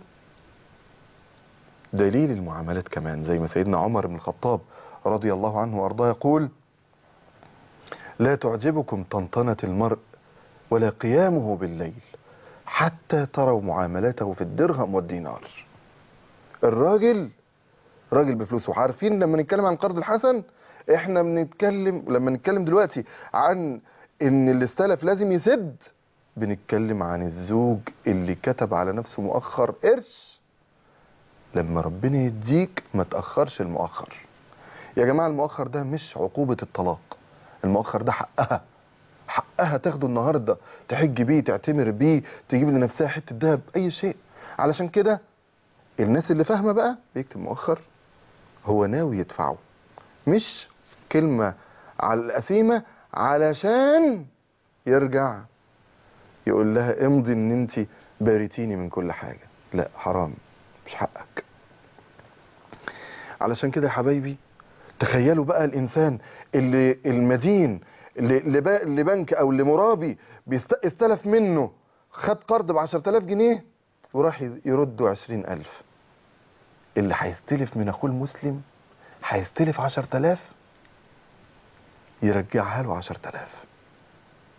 دليل المعاملات كمان زي ما سيدنا عمر بن الخطاب رضي الله عنه وارضاه يقول لا تعجبكم طنطنة المرء ولا قيامه بالليل حتى تروا معاملته في الدرهم والدينار الراجل راجل بفلوسه عارفين لما نتكلم عن القرض الحسن احنا بنتكلم لما نتكلم دلوقتي عن ان اللي استلف لازم يسد بنتكلم عن الزوج اللي كتب على نفسه مؤخر قرش لما ربنا يديك ما تأخرش المؤخر يا جماعة المؤخر ده مش عقوبة الطلاق المؤخر ده حقها حقها تاخده النهاردة تحج بيه تعتمر بيه تجيب لنفسها حتة دهب اي شيء علشان كده الناس اللي فاهمة بقى بيكتب مؤخر هو ناوي يدفعه مش كلمة على القسيمة علشان يرجع يقول لها امضي ان انت باريتيني من كل حاجة لا حرام مش حقك علشان كده يا حبايبي تخيلوا بقى الانسان اللي المدين اللي لب- لبنك او لمرابي بيست- استلف منه خد قرض ب 10000 جنيه وراح ي- يرده 20000 اللي هيستلف من اخوه المسلم هيستلف 10000 يرجعها له 10000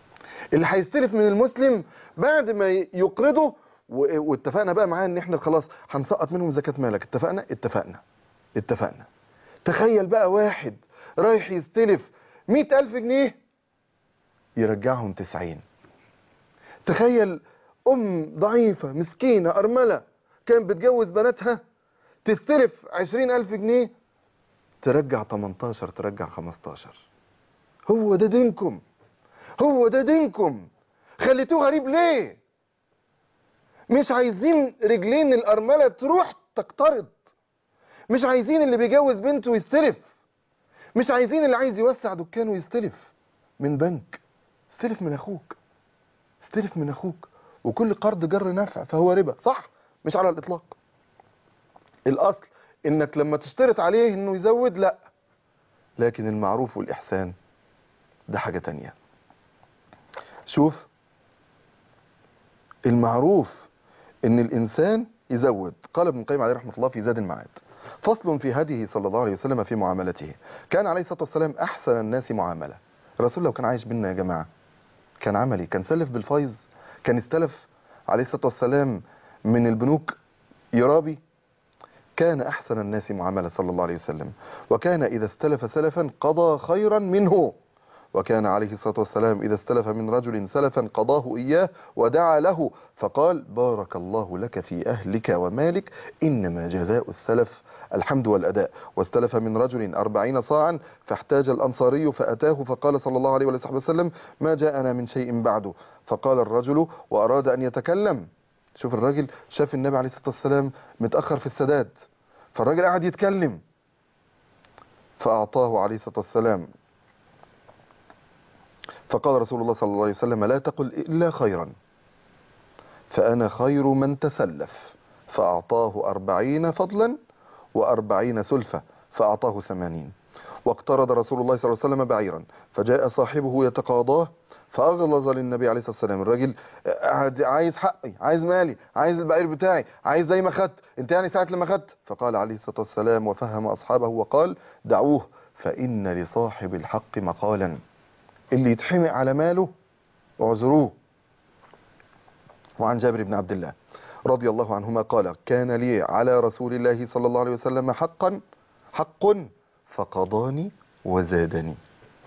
اللي هيستلف من المسلم بعد ما يقرضه و- واتفقنا بقى معاه ان احنا خلاص هنسقط منهم زكاة مالك اتفقنا اتفقنا اتفقنا تخيل بقى واحد رايح يستلف مئة ألف جنيه يرجعهم تسعين تخيل أم ضعيفة مسكينة أرملة كانت بتجوز بناتها تستلف عشرين ألف جنيه ترجع 18 ترجع 15 هو ده دينكم هو ده دينكم خليتوه غريب ليه مش عايزين رجلين الأرملة تروح تقترض مش عايزين اللي بيجوز بنته يستلف مش عايزين اللي عايز يوسع دكانه يستلف من بنك استلف من اخوك استلف من اخوك وكل قرض جر نفع فهو ربا صح مش على الاطلاق الاصل انك لما تشترط عليه انه يزود لا لكن المعروف والاحسان ده حاجة تانية شوف المعروف ان الانسان يزود قال ابن القيم عليه رحمة الله في زاد المعاد فصل في هديه صلى الله عليه وسلم في معاملته كان عليه الصلاة والسلام احسن الناس معاملة الرسول لو كان عايش بينا يا جماعة كان عملي كان سلف بالفيض كان استلف عليه الصلاة والسلام من البنوك يرابي كان أحسن الناس معاملة صلى الله عليه وسلم وكان إذا استلف سلفا قضى خيرا منه وكان عليه الصلاة والسلام إذا استلف من رجل سلفا قضاه إياه ودعا له فقال بارك الله لك في أهلك ومالك إنما جزاء السلف الحمد والأداء واستلف من رجل أربعين صاعا فاحتاج الأنصاري فأتاه فقال صلى الله عليه وصحبه وسلم ما جاءنا من شيء بعده فقال الرجل وأراد أن يتكلم شوف الراجل شاف النبي عليه الصلاة والسلام متأخر في السداد فالراجل قعد يتكلم فأعطاه عليه الصلاة والسلام فقال رسول الله صلى الله عليه وسلم لا تقل إلا خيرا فأنا خير من تسلف فأعطاه أربعين فضلا وأربعين سلفة فأعطاه ثمانين واقترض رسول الله صلى الله عليه وسلم بعيرا فجاء صاحبه يتقاضاه فأغلظ للنبي عليه الصلاة والسلام الراجل قاعد عايز حقي عايز مالي عايز البعير بتاعي عايز زي ما خدت انت يعني ساعة لما خدت فقال عليه الصلاة والسلام وفهم أصحابه وقال دعوه فإن لصاحب الحق مقالا اللي يتحمق على ماله اعذروه وعن جابر بن عبد الله رضي الله عنهما قال كان لي على رسول الله صلى الله عليه وسلم حقا حق فقضاني وزادني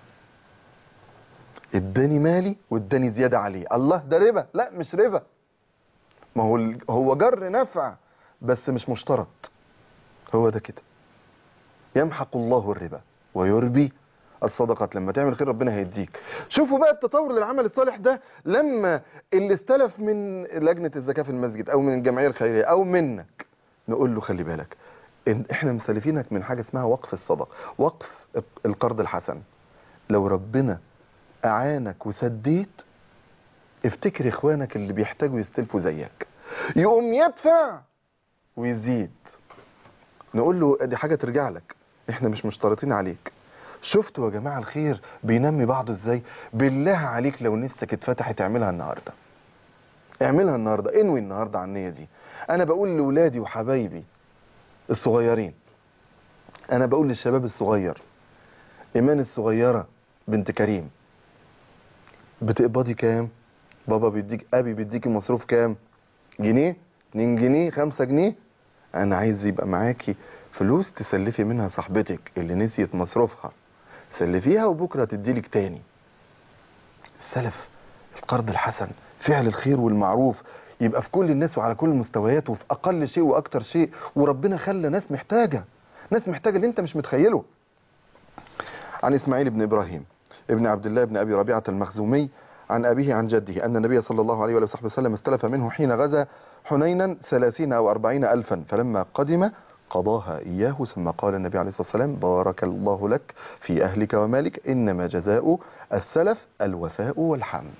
اداني مالي واداني زيادة عليه الله ده ربا لا مش ربا ما هو ال- هو جر نفع بس مش مشترط هو ده كده يمحق الله الربا ويربي الصدقات لما تعمل خير ربنا هيديك شوفوا بقى التطور للعمل الصالح ده لما اللي استلف من لجنة الزكاة في المسجد او من الجمعية الخيرية او منك نقول له خلي بالك إن احنا مسلفينك من حاجة اسمها وقف الصدقة وقف القرض الحسن لو ربنا اعانك وسديت افتكر اخوانك اللي بيحتاجوا يستلفوا زيك يقوم يدفع ويزيد نقول له دي حاجة ترجع لك احنا مش مشترطين عليك شفتوا يا جماعة الخير بينمي بعضه ازاي بالله عليك لو نفسك اتفتحت اعملها النهاردة اعملها النهاردة انوي النهاردة عن النية دي انا بقول لولادي وحبايبي الصغيرين انا بقول للشباب الصغير ايمان الصغيرة بنت كريم بتقبضي كام بابا بيديك ابي بيديكي مصروف كام جنيه 2 جنيه 5 جنيه انا عايز يبقى معاكي فلوس تسلفي منها صاحبتك اللي نسيت مصروفها سلفيها وبكره تديلك تاني السلف القرض الحسن فعل الخير والمعروف يبقى في كل الناس وعلى كل المستويات وفي اقل شيء واكتر شيء وربنا خلى ناس محتاجه ناس محتاجه اللي انت مش متخيله عن اسماعيل بن ابراهيم ابن عبد الله بن ابي ربيعه المخزومي عن ابيه عن جده ان النبي صلى الله عليه وصحبه وسلم استلف منه حين غزا حنينا ثلاثين او اربعين الفا فلما قدم قضاها اياه ثم قال النبي عليه الصلاه والسلام بارك الله لك في اهلك ومالك انما جزاء السلف الوفاء والحمد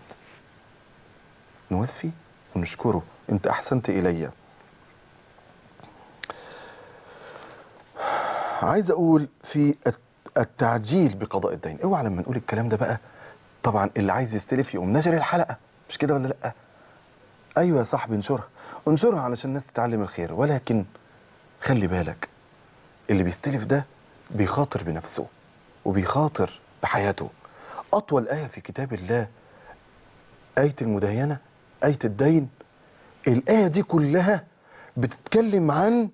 نوفي ونشكره انت احسنت الي عايز اقول في التعجيل بقضاء الدين اوعى لما نقول الكلام ده بقى طبعا اللي عايز يستلف يقوم نشر الحلقه مش كده ولا لا ايوه يا صاحبي انشرها انشرها علشان الناس تتعلم الخير ولكن خلي بالك اللي بيستلف ده بيخاطر بنفسه وبيخاطر بحياته اطول ايه في كتاب الله آية المداينة آية الدين الآية دي كلها بتتكلم عن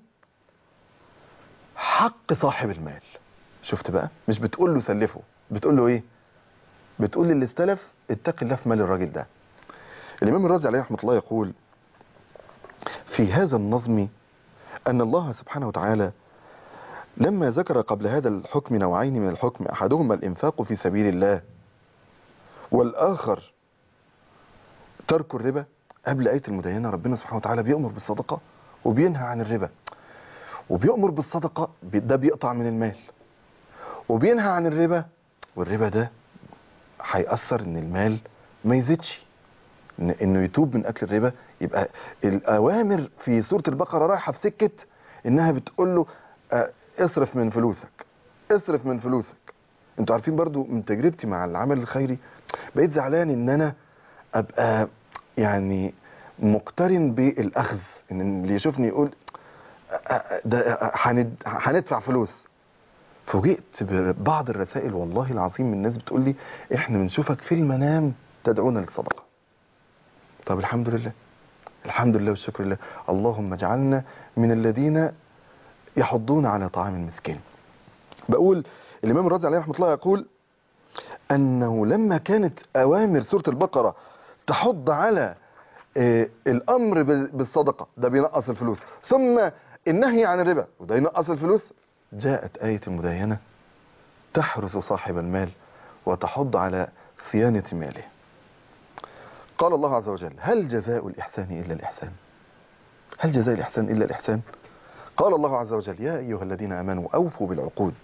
حق صاحب المال شفت بقى مش بتقول له سلفه بتقول له ايه بتقول للي استلف اتق الله في مال الراجل ده الإمام الرازي عليه رحمة الله يقول في هذا النظم أن الله سبحانه وتعالى لما ذكر قبل هذا الحكم نوعين من الحكم أحدهما الإنفاق في سبيل الله والآخر ترك الربا قبل آية المدينة ربنا سبحانه وتعالى بيأمر بالصدقة وبينهى عن الربا وبيأمر بالصدقة بي- ده بيقطع من المال وبينهى عن الربا والربا ده هيأثر ان المال ما يزيدش إن انه يتوب من اكل الربا يبقى الاوامر في سورة البقرة رايحة في سكة انها بتقول له آه، اصرف من فلوسك اصرف من فلوسك انتوا عارفين برضو من تجربتي مع العمل الخيري بقيت زعلان ان انا ابقى يعني مقترن بالاخذ ان اللي يشوفني يقول آه، آه، ده آه، هند- هندفع فلوس فوجئت ببعض الرسائل والله العظيم من الناس بتقول لي احنا بنشوفك في المنام تدعونا للصدقه طب الحمد لله الحمد لله والشكر لله اللهم اجعلنا من الذين يحضون على طعام المسكين بقول الامام الرازي عليه رحمه الله يقول انه لما كانت اوامر سوره البقره تحض على آه، الامر بال- بالصدقه ده بينقص الفلوس ثم النهي عن الربا وده ينقص الفلوس جاءت ايه المداينه تحرس صاحب المال وتحض على صيانه ماله قال الله عز وجل هل جزاء الإحسان إلا الإحسان هل جزاء الإحسان إلا الإحسان قال الله عز وجل يا أيها الذين آمنوا أوفوا بالعقود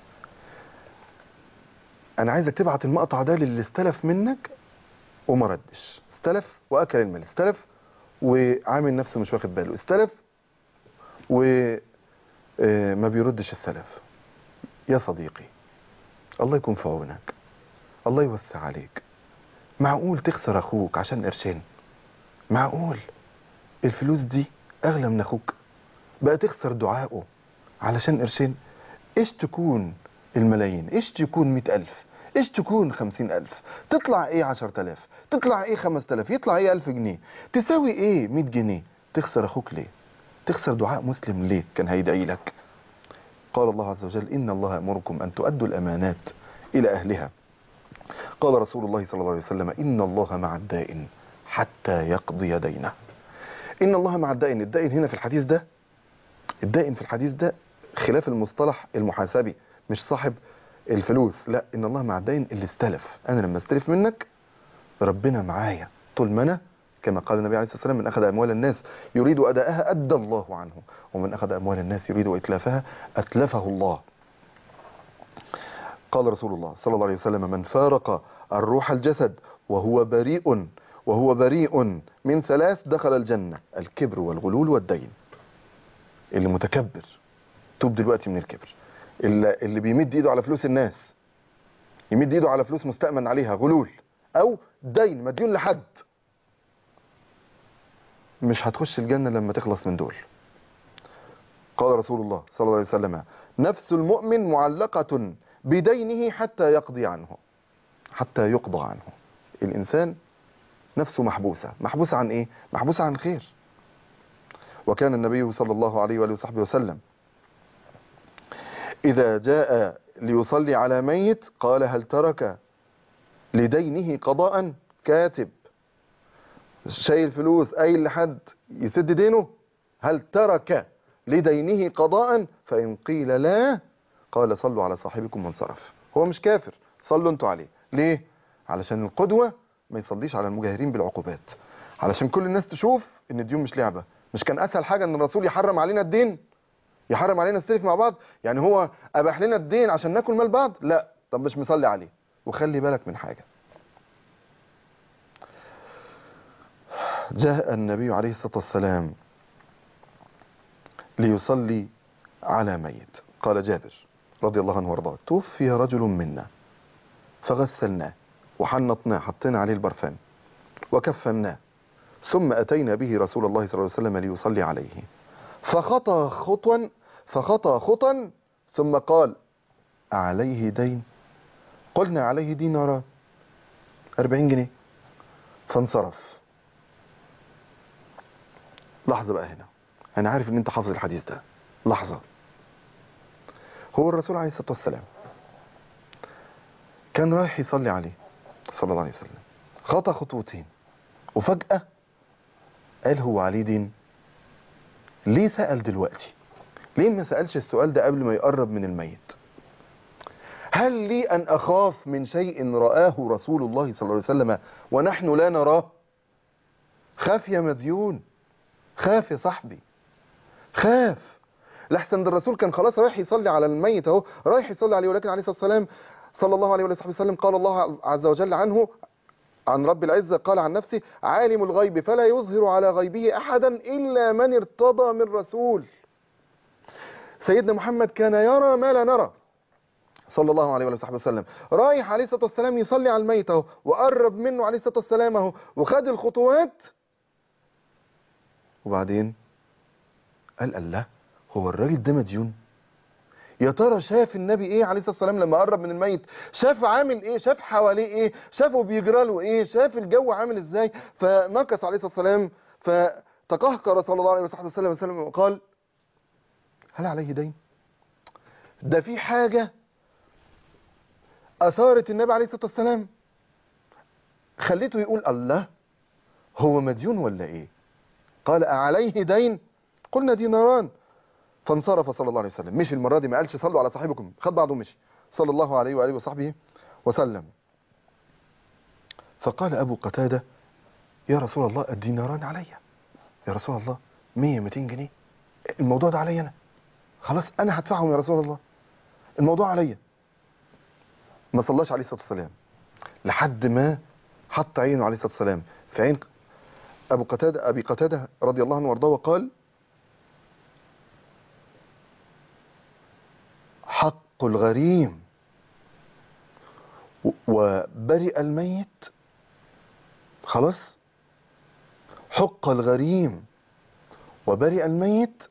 أنا عايزك تبعت المقطع ده للي استلف منك وما ردش استلف وأكل المال استلف وعامل نفسه مش واخد باله استلف وما بيردش السلف يا صديقي الله يكون في عونك الله يوسع عليك معقول تخسر اخوك عشان قرشين معقول الفلوس دي اغلى من اخوك بقى تخسر دعائه علشان قرشين ايش تكون الملايين ايش تكون مئة الف ايش تكون خمسين الف تطلع ايه عشر تلاف تطلع ايه خمس تلاف يطلع ايه الف جنيه تساوي ايه مئة جنيه تخسر اخوك ليه تخسر دعاء مسلم ليه كان هيدعي لك قال الله عز وجل ان الله امركم ان تؤدوا الامانات الى اهلها قال رسول الله صلى الله عليه وسلم إن الله مع الدائن حتى يقضي دينه إن الله مع الدائن الدائن هنا في الحديث ده الدائن في الحديث ده خلاف المصطلح المحاسبي مش صاحب الفلوس لا إن الله مع الدائن اللي استلف أنا لما استلف منك ربنا معايا طول ما أنا كما قال النبي عليه الصلاة والسلام من أخذ أموال الناس يريد أداءها أدى الله عنه ومن أخذ أموال الناس يريد إتلافها أتلفه الله قال رسول الله صلى الله عليه وسلم من فارق الروح الجسد وهو بريء وهو بريء من ثلاث دخل الجنة الكبر والغلول والدين اللي متكبر توب دلوقتي من الكبر اللي, اللي بيمد ايده على فلوس الناس يمد ايده على فلوس مستأمن عليها غلول او دين مديون لحد مش هتخش الجنة لما تخلص من دول قال رسول الله صلى الله عليه وسلم نفس المؤمن معلقة بدينه حتى يقضي عنه حتى يقضى عنه الإنسان نفسه محبوسة محبوسة عن إيه؟ محبوسة عن خير وكان النبي صلى الله عليه وآله وصحبه وسلم إذا جاء ليصلي على ميت قال هل ترك لدينه قضاء كاتب شايل فلوس قايل لحد يسد دينه هل ترك لدينه قضاء فإن قيل لا قال صلوا على صاحبكم وانصرف هو مش كافر صلوا انتوا عليه ليه علشان القدوة ما يصليش على المجاهرين بالعقوبات علشان كل الناس تشوف ان الديون مش لعبة مش كان اسهل حاجة ان الرسول يحرم علينا الدين يحرم علينا السلف مع بعض يعني هو اباح لنا الدين عشان ناكل مال بعض لا طب مش مصلي عليه وخلي بالك من حاجة جاء النبي عليه الصلاة والسلام ليصلي على ميت قال جابر رضي الله عنه وارضاه توفي رجل منا فغسلناه وحنطناه حطينا عليه البرفان وكفناه ثم أتينا به رسول الله صلى الله عليه وسلم ليصلي عليه فخطى خطوا فخطى خطا ثم قال عليه دين قلنا عليه ديناران 40 جنيه فانصرف لحظة بقى هنا أنا عارف إن أنت حافظ الحديث ده لحظة هو الرسول عليه الصلاة والسلام كان رايح يصلي عليه صلى الله عليه وسلم خطى خطوتين وفجأة قال هو عليه دين ليه سأل دلوقتي ليه ما سألش السؤال ده قبل ما يقرب من الميت هل لي أن أخاف من شيء رآه رسول الله صلى الله عليه وسلم ونحن لا نراه خاف يا مديون خاف يا صاحبي خاف لحسن ده الرسول كان خلاص رايح يصلي على الميت اهو رايح يصلي عليه ولكن عليه الصلاة والسلام صلى الله عليه وصحبه وسلم قال الله عز وجل عنه عن رب العزة قال عن نفسه عالم الغيب فلا يظهر على غيبه أحدا إلا من ارتضى من رسول سيدنا محمد كان يرى ما لا نرى صلى الله عليه وصحبه وسلم رايح عليه الصلاة والسلام يصلي على الميت اهو وقرب منه عليه الصلاة والسلام اهو وخد الخطوات وبعدين قال الله هو الراجل ده مديون يا ترى شاف النبي ايه عليه الصلاه والسلام لما قرب من الميت شاف عامل ايه شاف حواليه ايه شافه بيجرى له ايه شاف الجو عامل ازاي فنكس عليه الصلاه والسلام فتقهقر صلى الله عليه وصحبه وسلم وقال هل عليه دين ده في حاجه اثارت النبي عليه الصلاه والسلام خليته يقول الله هو مديون ولا ايه قال أعليه دين قلنا ديناران فانصرف صلى الله عليه وسلم مشي المرة دي ما قالش صلوا على صاحبكم خد بعضه مشي صلى الله عليه وآله وصحبه وسلم فقال أبو قتادة يا رسول الله الديناران علي يا رسول الله 100 200 جنيه الموضوع ده علي أنا خلاص أنا هدفعهم يا رسول الله الموضوع علي ما صلاش عليه الصلاة والسلام لحد ما حط عينه عليه الصلاة والسلام في عين أبو قتادة أبي قتادة رضي الله عنه وارضاه وقال حق الغريم وبرئ الميت خلاص حق الغريم وبرئ الميت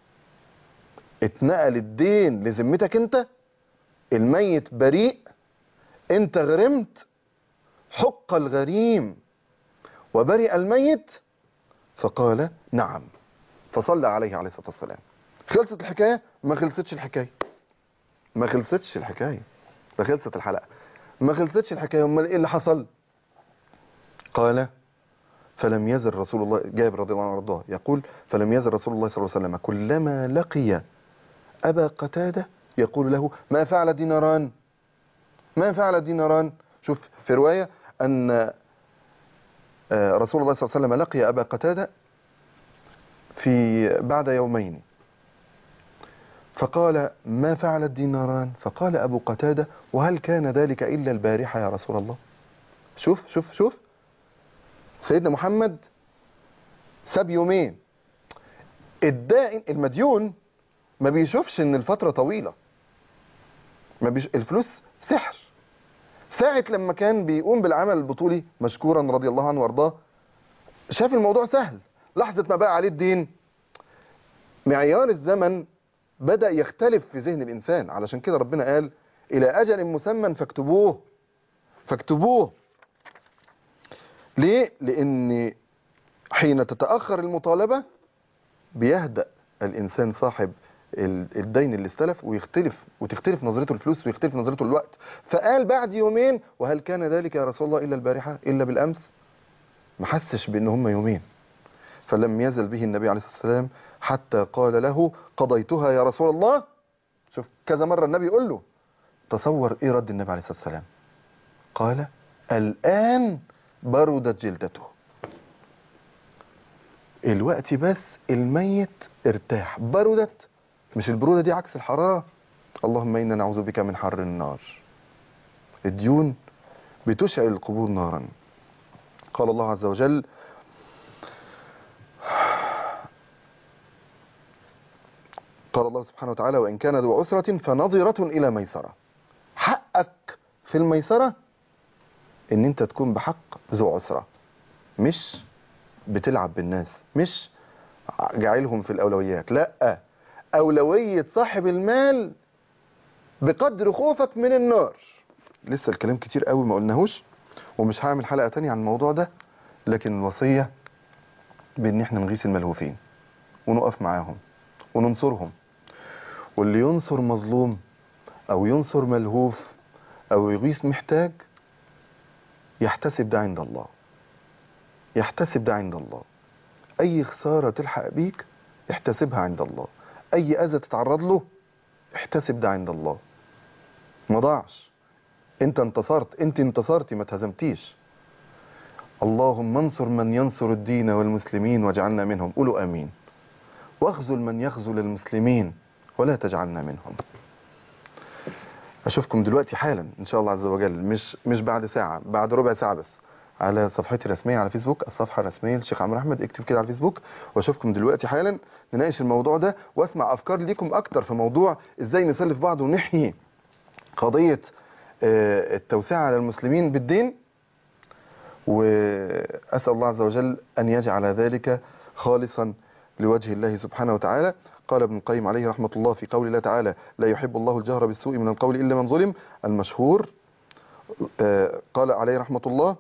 اتنقل الدين لذمتك انت الميت بريء انت غرمت حق الغريم وبرئ الميت فقال نعم فصلى عليه عليه الصلاة والسلام خلصت الحكاية ما خلصتش الحكاية ما خلصتش الحكاية ده خلصت الحلقة ما خلصتش الحكاية امال ايه اللي حصل قال فلم يزل رسول الله جابر رضي الله عنه وارضاه يقول فلم يزل رسول الله صلى الله عليه وسلم كلما لقي أبا قتادة يقول له ما فعل ديناران ما فعل ديناران شوف في رواية أن رسول الله صلى الله عليه وسلم لقي أبا قتادة في بعد يومين فقال ما فعل الديناران فقال أبو قتادة وهل كان ذلك إلا البارحة يا رسول الله شوف شوف شوف سيدنا محمد ساب يومين الدائن المديون ما بيشوفش ان الفترة طويلة ما بيش... الفلوس سحر ساعة لما كان بيقوم بالعمل البطولي مشكورا رضي الله عنه وارضاه شاف الموضوع سهل لحظة ما بقى عليه الدين معيار الزمن بدأ يختلف في ذهن الإنسان علشان كده ربنا قال إلى أجل مسمى فاكتبوه فاكتبوه ليه؟ لأن حين تتأخر المطالبة بيهدأ الإنسان صاحب الدين اللي استلف ويختلف وتختلف نظرته الفلوس ويختلف نظرته الوقت فقال بعد يومين وهل كان ذلك يا رسول الله إلا البارحة إلا بالأمس ما حسش بأن هم يومين فلم يزل به النبي عليه الصلاة والسلام حتى قال له قضيتها يا رسول الله شوف كذا مرة النبي يقول له تصور ايه رد النبي عليه الصلاة والسلام قال الآن بردت جلدته الوقت بس الميت ارتاح بردت مش البرودة دي عكس الحرارة اللهم إنا نعوذ بك من حر النار الديون بتشعل القبور نارا قال الله عز وجل قال الله سبحانه وتعالى وإن كان ذو عسرة فنظرة إلى ميسرة حقك في الميسرة إن أنت تكون بحق ذو عسرة مش بتلعب بالناس مش جعلهم في الأولويات لا أولوية صاحب المال بقدر خوفك من النار لسه الكلام كتير قوي ما قلناهوش ومش هعمل حلقة تانية عن الموضوع ده لكن الوصية بان احنا نغيث الملهوفين ونقف معاهم وننصرهم واللي ينصر مظلوم او ينصر ملهوف او يغيث محتاج يحتسب ده عند الله يحتسب ده عند الله اي خسارة تلحق بيك احتسبها عند الله اي اذى تتعرض له احتسب ده عند الله ما ضاعش انت انتصرت انت انتصرتي ما اتهزمتيش اللهم انصر من ينصر الدين والمسلمين واجعلنا منهم قولوا امين واخذل من يخذل المسلمين ولا تجعلنا منهم اشوفكم دلوقتي حالا ان شاء الله عز وجل مش مش بعد ساعه بعد ربع ساعه بس على صفحتي الرسميه على فيسبوك الصفحه الرسميه للشيخ عمرو احمد اكتب كده على الفيسبوك واشوفكم دلوقتي حالا نناقش الموضوع ده واسمع افكار ليكم اكتر في موضوع ازاي نسلف بعض ونحيي قضيه آه، التوسعه على المسلمين بالدين واسال الله عز وجل ان يجعل ذلك خالصا لوجه الله سبحانه وتعالى قال ابن القيم عليه رحمة الله في قول الله تعالى لا يحب الله الجهر بالسوء من القول إلا من ظلم المشهور آه، قال عليه رحمة الله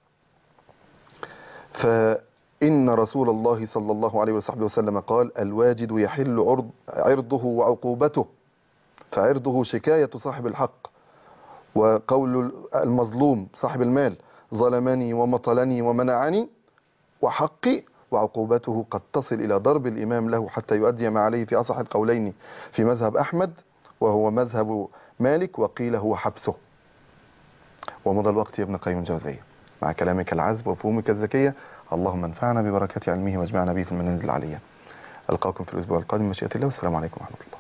فإن رسول الله صلى الله عليه وصحبه وسلم قال الواجد يحل عرض عرضه وعقوبته فعرضه شكاية صاحب الحق وقول المظلوم صاحب المال ظلمني ومطلني ومنعني وحقي وعقوبته قد تصل إلى ضرب الإمام له حتى يؤدي ما عليه في أصح القولين في مذهب أحمد وهو مذهب مالك وقيل هو حبسه ومضى الوقت يا ابن قيم الجوزية مع كلامك العذب وفهومك الذكية اللهم انفعنا ببركات علمه واجمعنا به في المنازل العليا ألقاكم في الأسبوع القادم مشيئة الله والسلام عليكم ورحمة الله